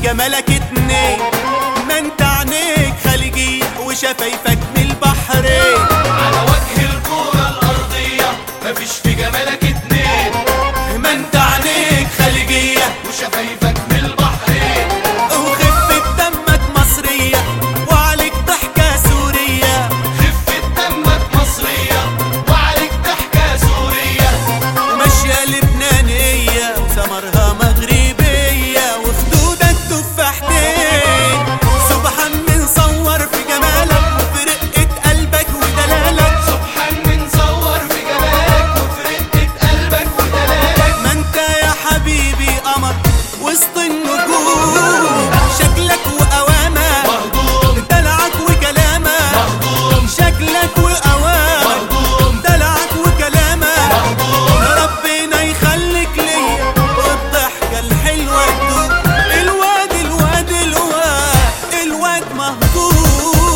جمالك اتنين ما انت عينيك خليجية وشفايفك من البحرين على وجه الكرة الأرضية مفيش في جمالك اتنين ما انت عينيك خليجية وشفايفك من البحرين وخفة دمك مصرية وعليك ضحكة سورية خفة دمك مصرية وعليك ضحكة سورية ماشية لبنانية وسمرها مغربية وخدودك تفاحتين سبحان من صور في جمالك وفي رقة قلبك ودلالك سبحان من صور في جمالك وفي رقة قلبك ودلالك ما انت يا حبيبي قمر وسط النجوم شكلك وقوامك مهضوم دلعك وكلامك مهضوم شكلك وقوامك مهضوم دلعك وكلامك مهضوم ربنا يخليك ليا والضحكة الحلوة تدوم الواد الواد الواد الواد مهضوم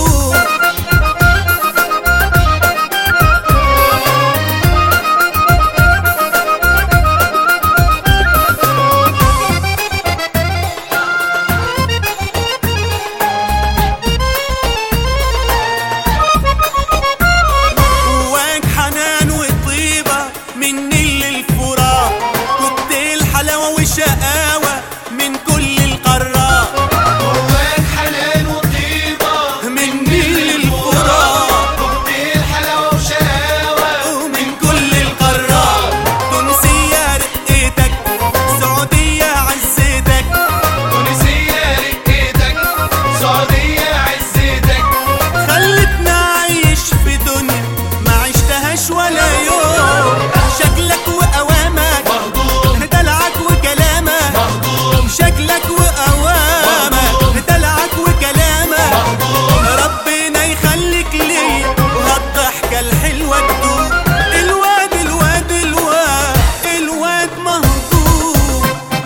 جواك حنان وطيبة من نيل الفرات كنت الحلاوة والشقاوة من كل القارات جواك حنان وطيبة من نيل الفرات كوكتيل حلاوة وشقاوة ومن كل القارات تونسية رقتك سعودية عزتك تونسية رقتك سعودية عزتك خلتنا عايش في دنيا ما عشتهاش ولا يوم شكلك وقوامك مهضوم دلعك وكلامك مهضوم شكلك وقوامك دلعك وكلامك ربنا يخليك ليا وهالضحكة الحلوة تدوم الواد الواد الواد الواد مهضوم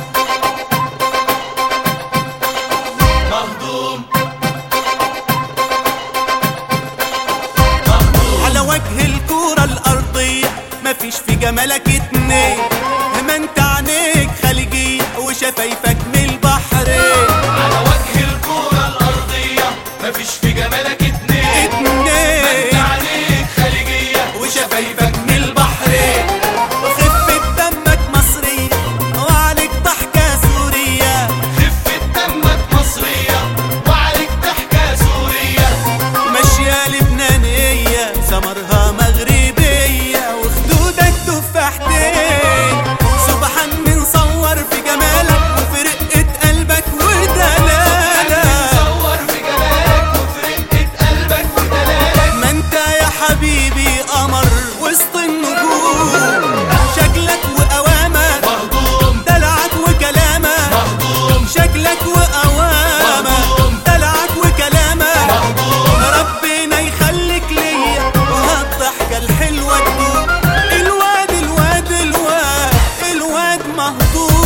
مهضوم على وجه الكرة الأرضية مفيش في جمالك اتنين ما انت عينيك خليجية وشفايفك من البحرين على وجه الكرة الأرضية مفيش في جمالك اتنين اتنين انت عليك خليجية وشفايفك من البحرين وخفة دمك مصرية وعليك ضحكة سورية خفة دمك مصرية وعليك ضحكة سورية ماشية لبنانية سمرها مغربية وخدودك تفاحتين سبحان من صور في جمالك وفي رقة قلبك ودلالك صور في جمالك وفي رقة قلبك ودلالك ما انت يا حبيبي قمر وسط النجوم شكلك وقوامك مهضوم دلعك وكلامك مهضوم شكلك وقوامك مهضوم. دلعك وكلامك مهضوم ربنا يخليك ليا وهالضحكة الحلوة تدوم الواد الواد الواد الواد مهضوم